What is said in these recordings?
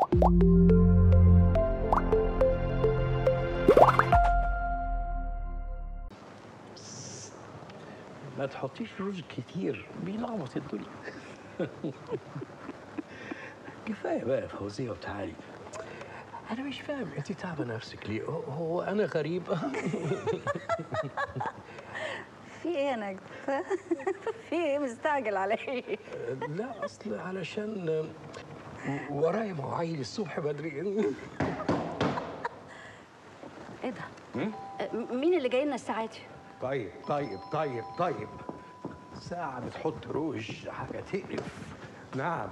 ما تحطيش رز كتير بيلخبط الدنيا كفايه بقى يا فوزيه وتعالي انا مش فاهم انت تعبه نفسك ليه هو- هو انا غريب في ايه يا نجد في ايه مستعجل على ايه لا اصل علشان ورايا مواعيد الصبح بدري ايه ده م- مين اللي جاي لنا الساعه دي طيب طيب طيب طيب ساعة بتحط روج حاجة تقرف نعم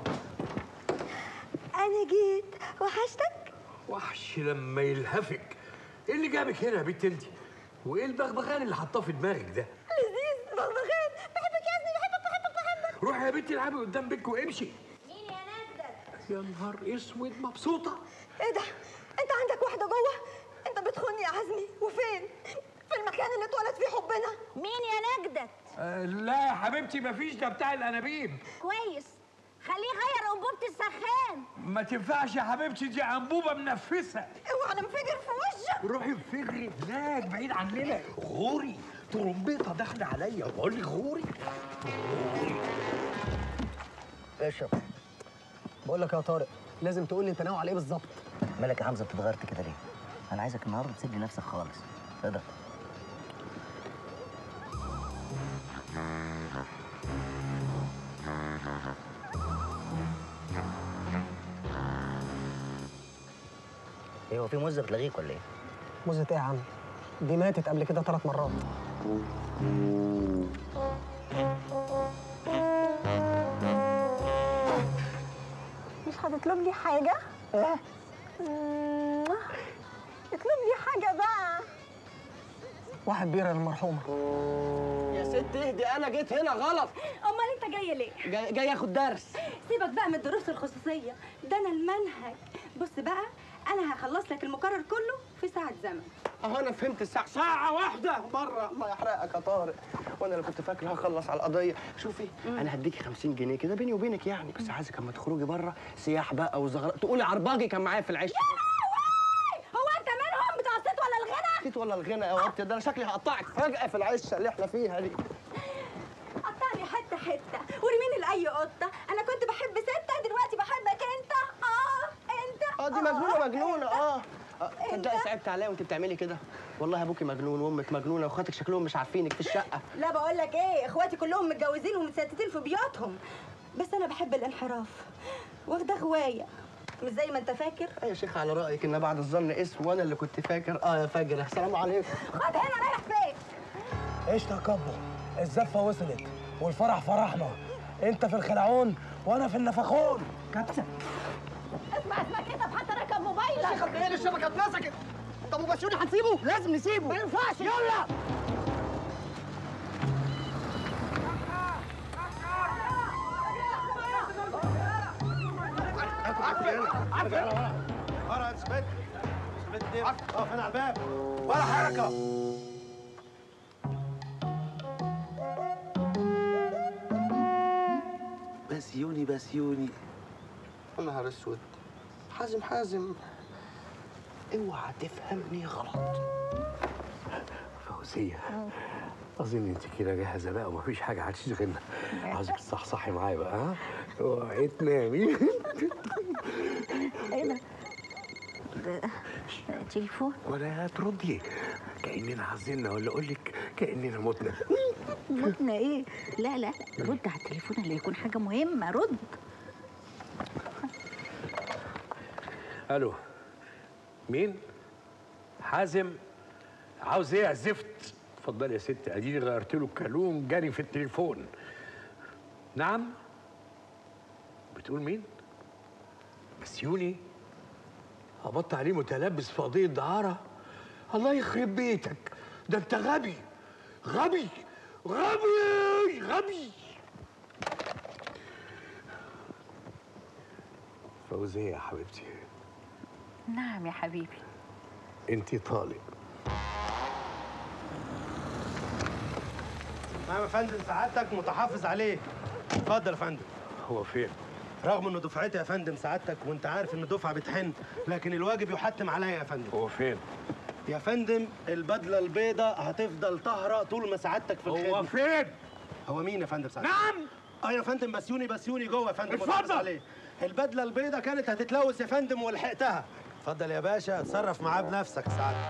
انا جيت وحشتك وحش لما يلهفك ايه اللي جابك هنا يا بنت انت وايه البغبغان اللي حطاه في دماغك ده لذيذ بغبغان بحبك يا ابني بحبك بحبك بحبك روحي يا بنتي العبي قدام بيتك وامشي مين يا نجدة يا نهار اسود مبسوطة ايه ده؟ انت عندك واحدة جوه؟ انت بتخوني يا عزمي وفين؟ في المكان اللي اتولد فيه حبنا مين يا نجدة آه لا يا حبيبتي مفيش ده بتاع الانابيب كويس خليه يغير انبوبه السخان ما تنفعش يا حبيبتي دي انبوبه منفسه اوعى انفجر في وشك روحي انفجري هناك بعيد عننا غوري ترمبيطه داخله عليا بقول لك غوري اشرب بقول لك يا طارق لازم تقول لي انت ناوي على ايه بالظبط مالك يا حمزه بتتغيرت كده ليه؟ انا عايزك النهارده تسيب لي نفسك خالص تقدر ايه هو في موزه بتلغيك ولا ايه؟ مزة ايه يا عم دي ماتت قبل كده ثلاث مرات مش هتطلب لي حاجة؟ ايه مم. اطلب لي حاجة بقى واحد بيرة للمرحومه يا ست اهدي انا جيت هنا غلط امال انت جاي ليه جاي, جاي اخد درس سيبك بقى من الدروس الخصوصيه ده انا المنهج بص بقى انا هخلص لك المقرر كله في ساعه زمن اهو انا فهمت الساعه ساعه واحده بره الله يحرقك يا طارق وانا اللي كنت فاكر هخلص على القضيه شوفي انا هديكي 50 جنيه كده بيني وبينك يعني بس عايزك اما تخرجي بره سياح بقى وزغرة تقولي عرباجي كان معايا في العش هو انت منهم بتاع الصيت ولا الغنى نسيت ولا الغنى يا وقت ده انا شكلي هقطعك فجاه في العشه اللي احنا فيها دي قطعني حته حته ورميني لاي قطه انا كنت بحب سته دلوقتي بحبك انت اه انت اه دي مجنونه مجنونه اه آه، تصدقي صعبت عليا وانت بتعملي كده والله ابوكي مجنون وامك مجنونه واخواتك شكلهم مش عارفينك في الشقه لا بقول لك ايه اخواتي كلهم متجوزين ومتستتين في بيوتهم بس انا بحب الانحراف واخده هوايه مش زي ما انت فاكر يا شيخ على رايك ان بعد الظن اسم وانا اللي كنت فاكر اه يا فجر السلام عليكم خد هنا رايح فين ايش يا كبو الزفه وصلت والفرح فرحنا انت في الخلعون وانا في النفخون كبسه اسمع اسمع كده حتى ركب موبايلك شيخ ايه الشبكه اتمسكت طب وبسيوني هتسيبه لازم نسيبه ما ينفعش يلا ورا اثبت اثبت اقف هنا على الباب ولا حركه بسيوني بسيوني يا نهار اسود حازم حازم اوعى تفهمني غلط فوزية أظن أنت كده جاهزة بقى ومفيش حاجة هتشغلنا عاوزك تصحصحي معايا بقى ها اوعي تنامي ايه ده ده تليفون ولا تردي كأننا عزلنا ولا أقول لك كأننا متنا متنا ايه لا لا رد على التليفون اللي يكون حاجه مهمه رد ألو مين؟ حازم عاوز إيه يا زفت؟ اتفضلي يا ست أديني غيرت له الكالون جري في التليفون نعم؟ بتقول مين؟ بسيوني هبط عليه متلبس في قضية دعارة الله يخرب بيتك ده انت غبي غبي غبي غبي فوزية يا حبيبتي نعم يا حبيبي انت طالق نعم يا فندم سعادتك متحافظ عليه اتفضل يا فندم هو فين؟ رغم انه دفعتي يا فندم سعادتك وانت عارف ان الدفعه بتحن لكن الواجب يحتم عليا يا فندم هو فين؟ يا فندم البدله البيضاء هتفضل طاهره طول ما سعادتك في الخدمه هو فين؟ هو مين يا فندم سعادتك؟ نعم اه يا فندم بسيوني بسيوني جوه يا فندم اتفضل. متحفظ عليه البدله البيضاء كانت هتتلوث يا فندم ولحقتها اتفضل يا باشا اتصرف معاه بنفسك سعادتك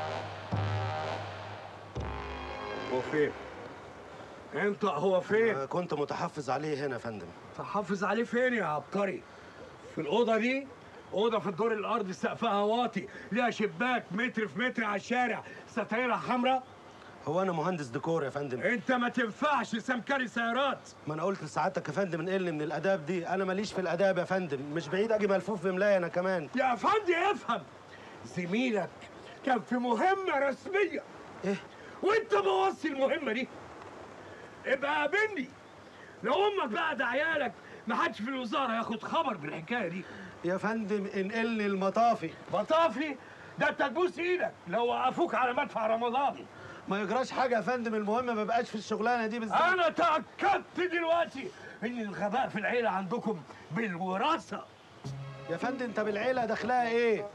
هو فين؟ انت هو فين؟ آه، كنت متحفظ عليه هنا يا فندم تحافظ عليه فين يا عبقري؟ في الأوضة دي؟ أوضة في الدور الأرضي سقفها واطي، ليها شباك متر في متر على الشارع، ستايرها حمراء، هو انا مهندس ديكور يا فندم أنت ما تنفعش سمكري سيارات، ما انا قلت لسعادتك يا فندم انقلني من الاداب دي انا ماليش في الاداب يا فندم مش بعيد اجي ملفوف بملايه انا كمان يا أفندي افهم، زميلك كان في مهمة رسمية، ايه وأنت بوظت المهمة دي. ابقى قابلني، لو أمك بقى ده عيالك ما حدش في الوزارة ياخد خبر بالحكاية دي. يا فندم انقلني المطافي مطافي ده انت تبوس ايدك لو وقفوك على مدفع رمضان ما يجراش حاجه يا فندم المهم ما بقاش في الشغلانه دي بالذات انا تاكدت دلوقتي ان الغباء في العيله عندكم بالوراثه يا فندم انت بالعيله داخلها ايه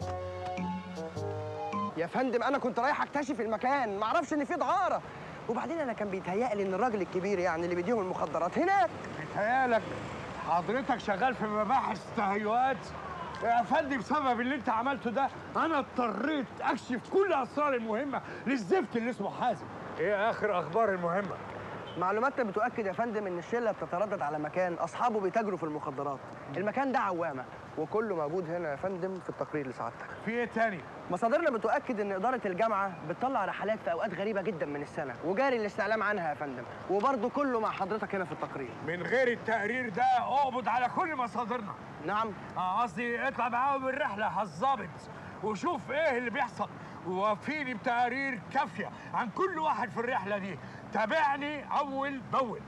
يا فندم انا كنت رايح اكتشف المكان ما اعرفش ان في دعاره وبعدين انا كان بيتهيألي ان الراجل الكبير يعني اللي بيديهم المخدرات هناك بيتهيألك حضرتك شغال في مباحث تهيؤات يا فندم بسبب اللي انت عملته ده انا اضطريت اكشف كل اسرار المهمه للزفت اللي اسمه حازم ايه اخر اخبار المهمه معلوماتنا بتؤكد يا فندم ان الشله بتتردد على مكان اصحابه بيتاجروا في المخدرات المكان ده عوامه وكله موجود هنا يا فندم في التقرير لسعادتك في ايه تاني مصادرنا بتؤكد ان اداره الجامعه بتطلع رحلات في اوقات غريبه جدا من السنه وجاري الاستعلام عنها يا فندم وبرضه كله مع حضرتك هنا في التقرير من غير التقرير ده اقبض على كل مصادرنا نعم اه قصدي اطلع معاهم الرحله هالظابط وشوف ايه اللي بيحصل ووفيني بتقارير كافيه عن كل واحد في الرحله دي تابعني اول باول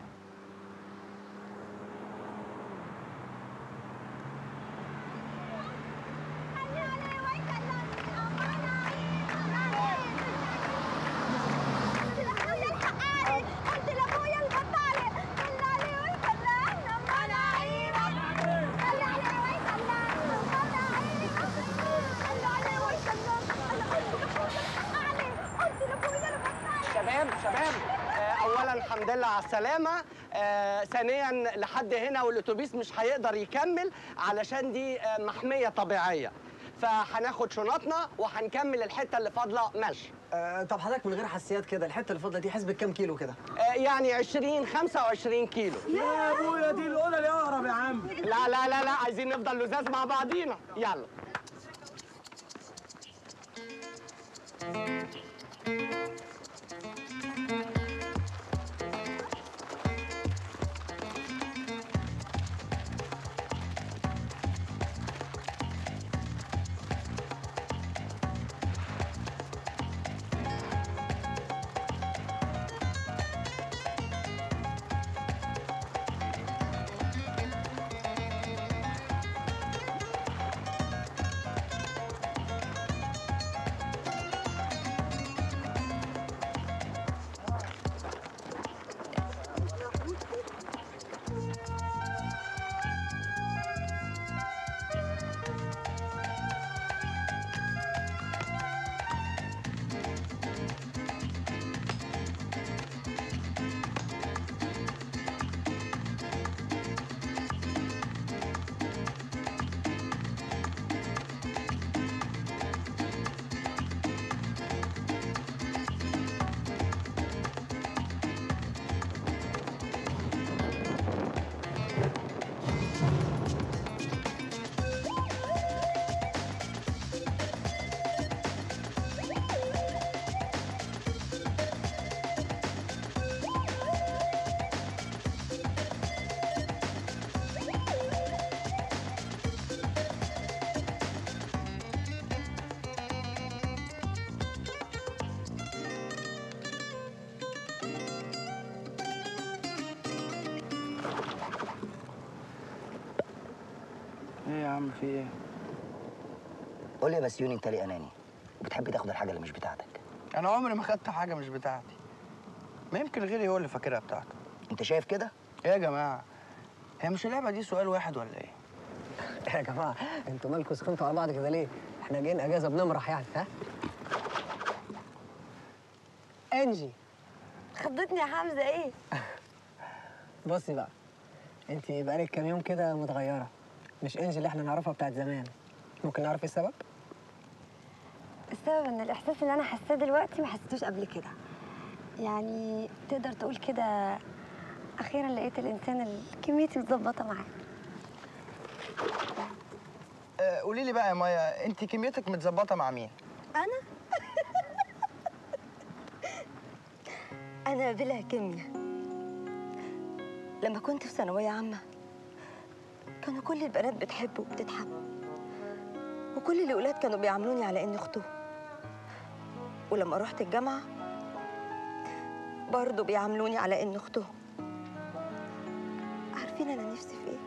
شباب شباب آه، اولا الحمد لله على السلامه آه، ثانيا لحد هنا والاتوبيس مش هيقدر يكمل علشان دي آه، محميه طبيعيه فهناخد شنطنا وهنكمل الحته اللي فاضله مشي آه طب حضرتك من غير حساسيات كده الحته اللي فاضله دي حسبة كام كيلو كده؟ آه، يعني 20 25 كيلو يا ابويا دي الاولى اللي اقرب يا عم لا لا لا لا عايزين نفضل لزاز مع بعضينا يلا ايه يا عم في ايه؟ قول لي يا بسيوني انت ليه اناني وبتحب تاخد الحاجه اللي مش بتاعتك انا عمري ما خدت حاجه مش بتاعتي ما يمكن غيري هو اللي فاكرها بتاعته انت شايف كده ايه يا جماعه هي مش اللعبه دي سؤال واحد ولا ايه يا جماعه انتوا مالكوا سخنتوا على بعض كده ليه؟ احنا جايين اجازه بنمرح يعني ها؟ انجي خضتني يا حمزه ايه بصي بقى انت بقالك كام يوم كده متغيره مش انجي اللي احنا نعرفها بتاعت زمان ممكن نعرف ايه السبب؟ السبب ان الاحساس اللي انا حاساه دلوقتي ما حسيتوش قبل كده يعني تقدر تقول كده اخيرا لقيت الانسان اللي كميتي متظبطه معاه آه، قولي لي بقى يا مايا انت كميتك متظبطه مع مين انا انا بلا كيمياء لما كنت في ثانويه عامه كانوا كل البنات بتحب وبتتحب وكل الاولاد كانوا بيعاملوني على اني اختهم ولما رحت الجامعه برضه بيعاملوني على اني اختهم عارفين انا نفسي في ايه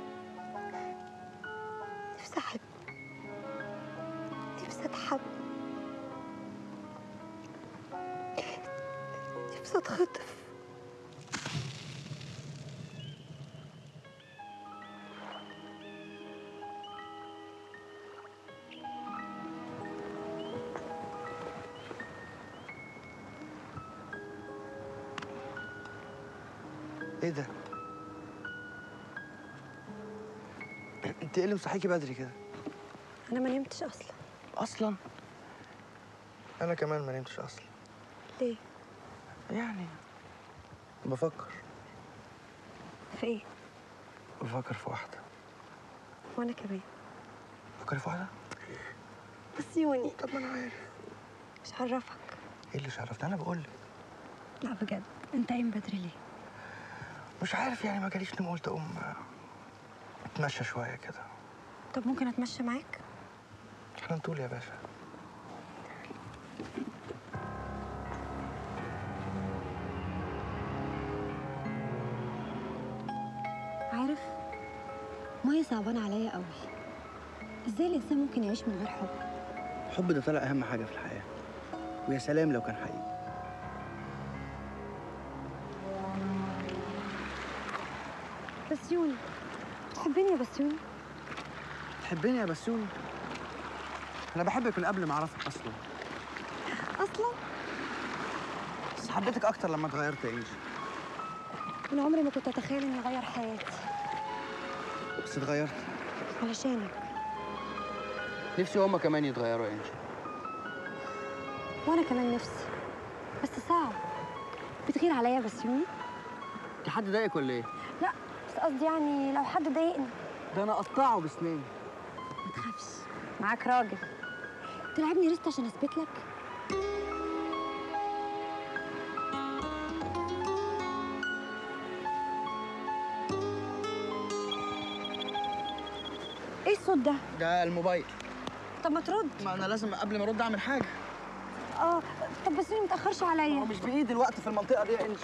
نفسي احب نفسي اتحب نفسي اتخطف ايه ده انت ايه اللي مصحيكي بدري كده انا ما نمتش اصلا اصلا انا كمان ما نمتش اصلا ليه يعني بفكر في ايه بفكر في واحده وانا كمان بفكر في واحده بس يوني طب ما انا عارف مش عرفك ايه اللي شرفتني انا بقول لك لا بجد انت قايم بدري ليه مش عارف يعني ما جاليش نوم قلت اقوم آه، اتمشى شويه كده طب ممكن اتمشى معاك احنا نطول يا باشا عارف مية صعبانة عليا قوي ازاي الانسان ممكن يعيش من غير حب الحب ده طلع اهم حاجه في الحياه ويا سلام لو كان حقيقي بسيوني تحبني يا بسيوني تحبني يا بسيوني انا بحبك من قبل ما اعرفك اصلا اصلا بس حبيتك اكتر لما اتغيرت يا انجي انا عمري ما كنت اتخيل اني اغير حياتي بس اتغيرت علشانك نفسي هما كمان يتغيروا يا انجي وانا كمان نفسي بس صعب بتغير عليا يا بسيوني انت حد ضايقك ولا ايه؟ لا بس قصدي يعني لو حد ضايقني ده انا اقطعه بسناني ما تخافش معاك راجل تلعبني ريست عشان اثبت لك ايه الصوت ده ده الموبايل طب ما ترد ما انا لازم قبل ما ارد اعمل حاجه اه طب بس ما تاخرش عليا هو مش بايدي الوقت في المنطقه دي يا انجي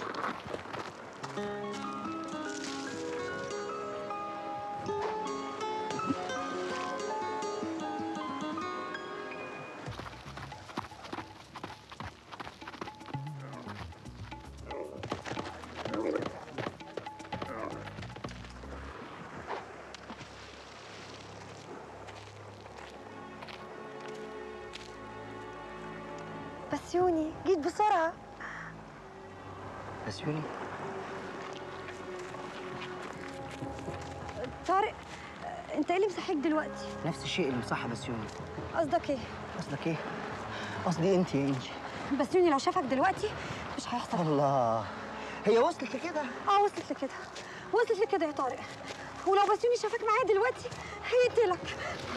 بس يوني جيت بسرعه بسيوني طارق انت ايه اللي مصحيك دلوقتي نفس الشيء اللي مصح بسيوني قصدك ايه قصدك ايه؟ قصدي انت يا انجي بس يوني لو شافك دلوقتي مش هيحصل الله هي وصلت لكده اه وصلت لكده وصلت لكده يا طارق ولو بسيوني شافك معايا دلوقتي هيقتلك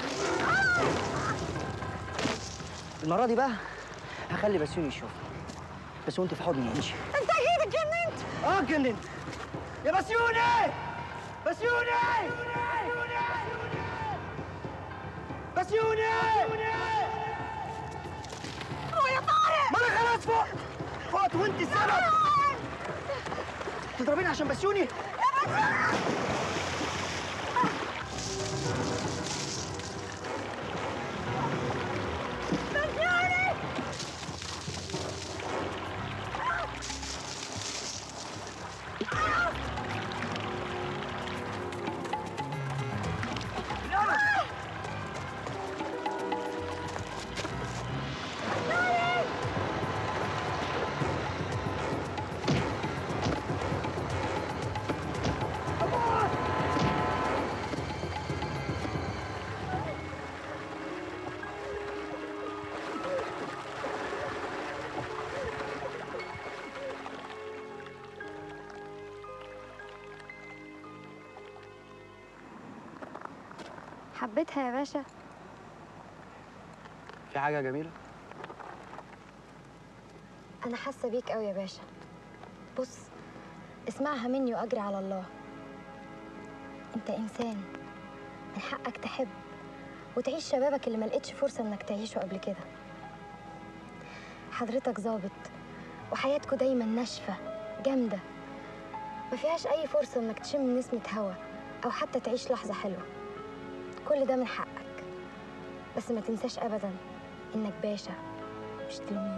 المره دي بقى هخلي بسيوني يشوفني بس وانت في حضني يا انجي انت اكيد اتجننت اه اتجننت يا بسيوني بسيوني بسيوني هو يا طارق ما انا خلاص فوق فوقت وانت السبب تضربيني عشان بسيوني حبيتها يا باشا في حاجه جميله انا حاسه بيك قوي يا باشا بص اسمعها مني واجري على الله انت انسان من حقك تحب وتعيش شبابك اللي ما لقيتش فرصه انك تعيشه قبل كده حضرتك ظابط وحياتكوا دايما ناشفه جامده ما فيهاش اي فرصه انك تشم نسمه هوا او حتى تعيش لحظه حلوه كل ده من حقك بس ما تنساش ابدا انك باشا مش تلميذ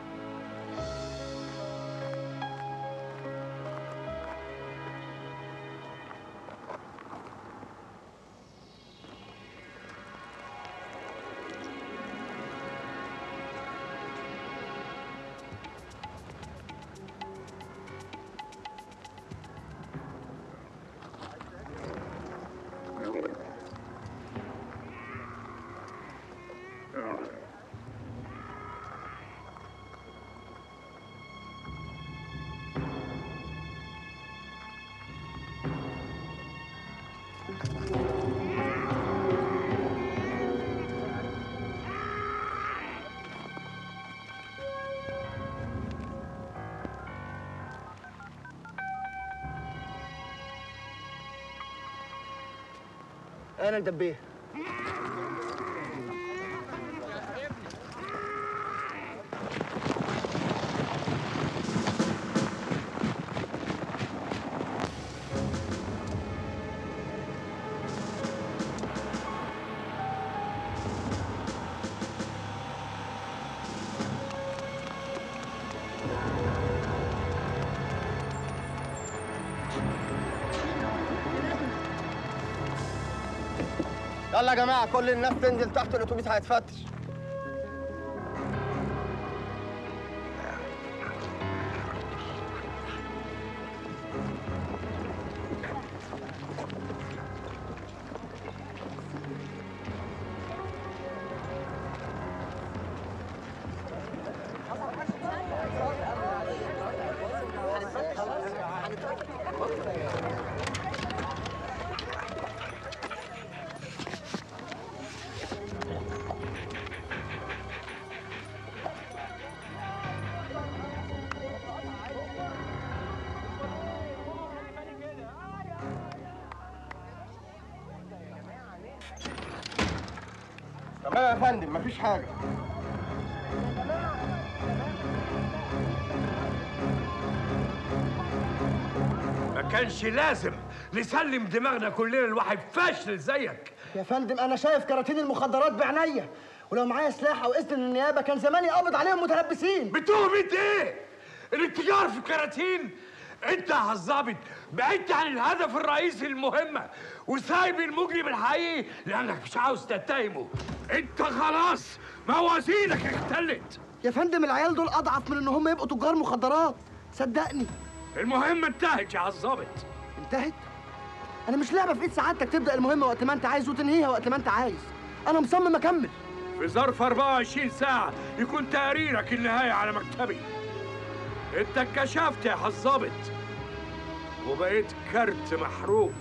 انا الدبيه يلا يا جماعه كل الناس تنزل تحت الاتوبيس هيتفتش تمام يا فندم مفيش حاجه ما كانش لازم نسلم دماغنا كلنا لواحد فاشل زيك يا فندم انا شايف كراتين المخدرات بعينيا ولو معايا سلاح او اذن النيابه كان زماني قابض عليهم متلبسين بتهمة ايه؟ الاتجار في الكراتين انت يا الظابط بعدت عن الهدف الرئيسي للمهمة وسايب المجرم الحقيقي لانك مش عاوز تتهمه انت خلاص موازينك اختلت يا فندم العيال دول اضعف من ان هم يبقوا تجار مخدرات صدقني المهمة انتهت يا الظابط انتهت انا مش لعبه في ايد سعادتك تبدا المهمه وقت ما انت عايز وتنهيها وقت ما انت عايز انا مصمم اكمل في ظرف 24 ساعة يكون تقريرك النهاية على مكتبي انت اتكشفت يا الظابط وبقيت كارت محروق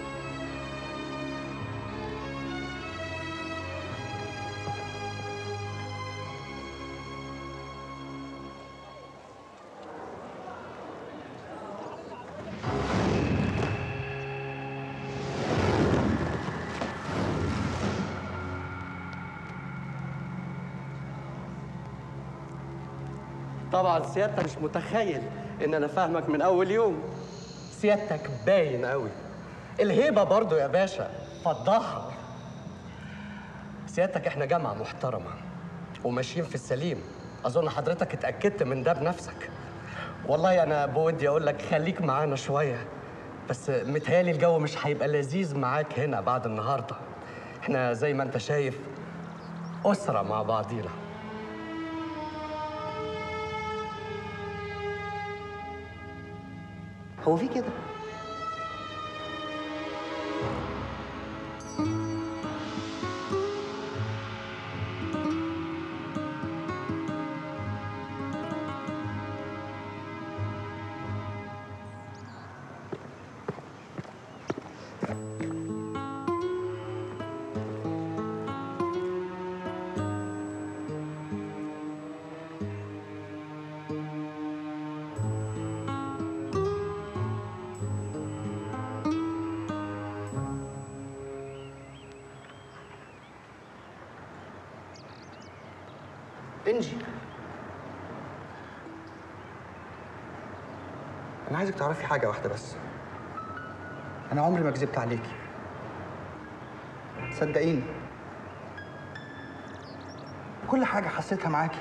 طبعا سيادتك مش متخيل ان انا فاهمك من اول يوم سيادتك باين قوي الهيبه برضو يا باشا فضحها سيادتك احنا جامعه محترمه وماشيين في السليم اظن حضرتك اتاكدت من ده بنفسك والله انا بودي اقول لك خليك معانا شويه بس متهيالي الجو مش هيبقى لذيذ معاك هنا بعد النهارده احنا زي ما انت شايف اسره مع بعضينا هو في كده انجي انا عايزك تعرفي حاجه واحده بس انا عمري ما كذبت عليكي صدقيني كل حاجه حسيتها معاكي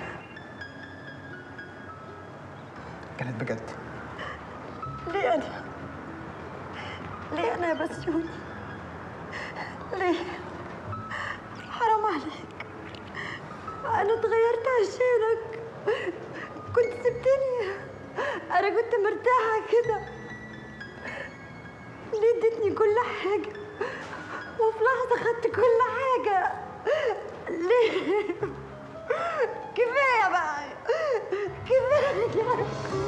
كانت بجد ليه انا ليه انا يا بسيوني ليه حرام عليك انا اتغيرت عشانك كنت سبتني انا كنت مرتاحه كده ليه اديتني كل حاجه وفي لحظه خدت كل حاجه ليه كفايه بقى كفايه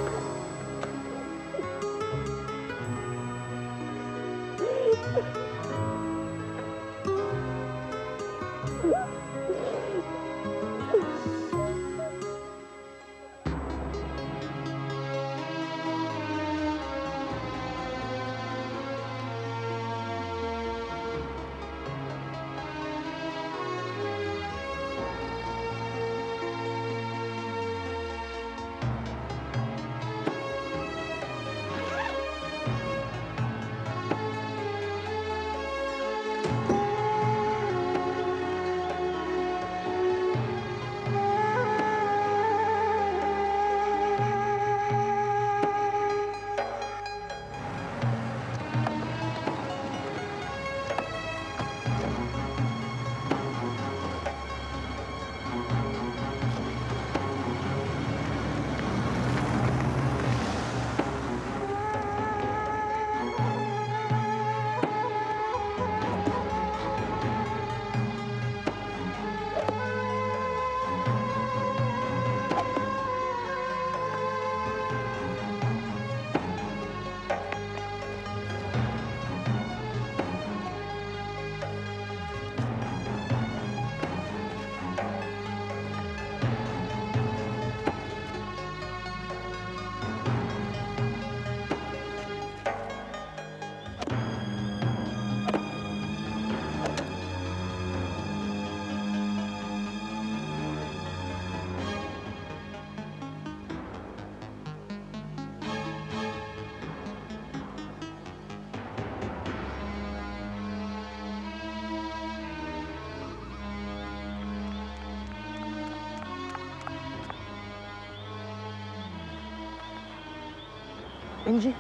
انجي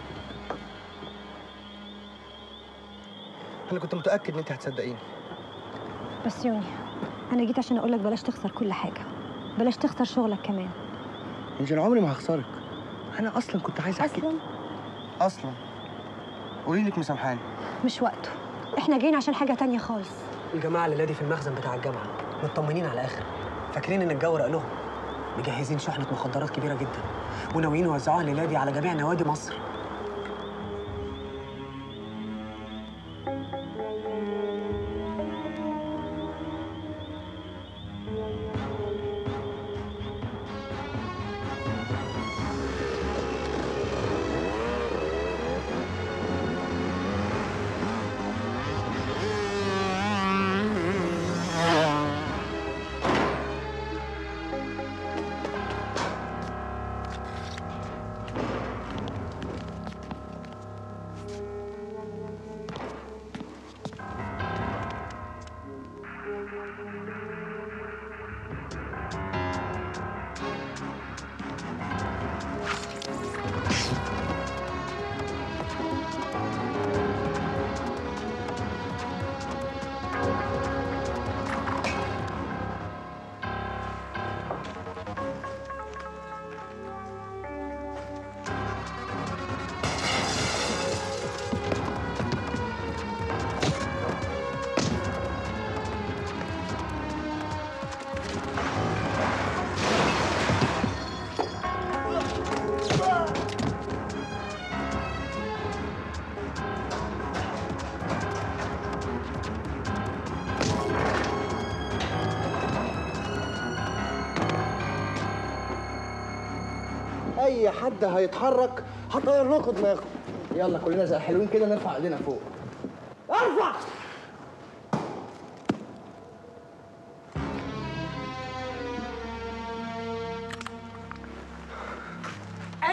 انا كنت متاكد ان انت هتصدقيني بس يوني انا جيت عشان اقولك بلاش تخسر كل حاجه بلاش تخسر شغلك كمان انجي انا عمري ما هخسرك انا اصلا كنت عايز احكي اصلا اصلا قولي لك مسامحاني مش وقته احنا جايين عشان حاجه تانية خالص الجماعه اللي لادي في المخزن بتاع الجامعه مطمنين على الاخر فاكرين ان الجو رق لهم مجهزين شحنه مخدرات كبيره جدا وناويين يوزعوها للادي على جميع نوادي مصر اي حد هيتحرك هطير لكم دماغه يلا كلنا زي حلوين كده نرفع ايدينا فوق ارفع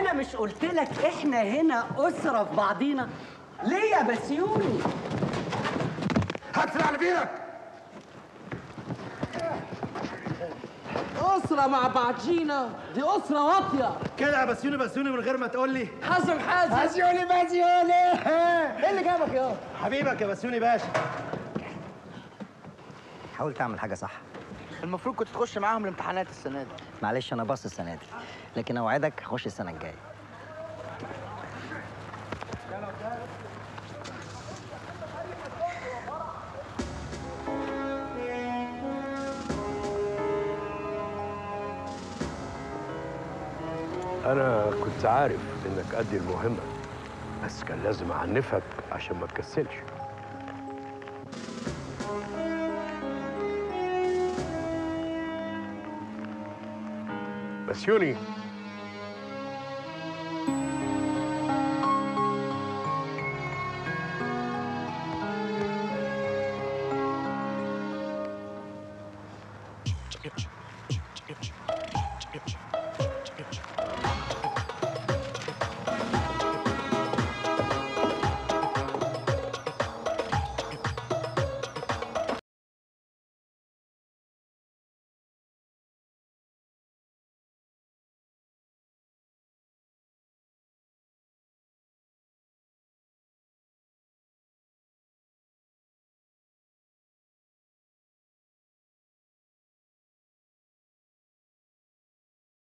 انا مش قلت لك احنا هنا اسره في بعضينا ليه يا بسيوني هات سلاح بيدك اسره مع بعضينا دي اسره واطيه كده يا بسيوني بسيوني من غير ما تقول لي حازم حازم بسيوني بسيوني ايه اللي جابك يا حبيبك يا بسيوني باشا حاول تعمل حاجه صح المفروض كنت تخش معاهم الامتحانات السنه دي معلش انا باص السنه دي لكن اوعدك هخش السنه الجايه انا كنت عارف انك قد المهمه بس كان لازم اعنفك عشان ما تكسلش بس يوني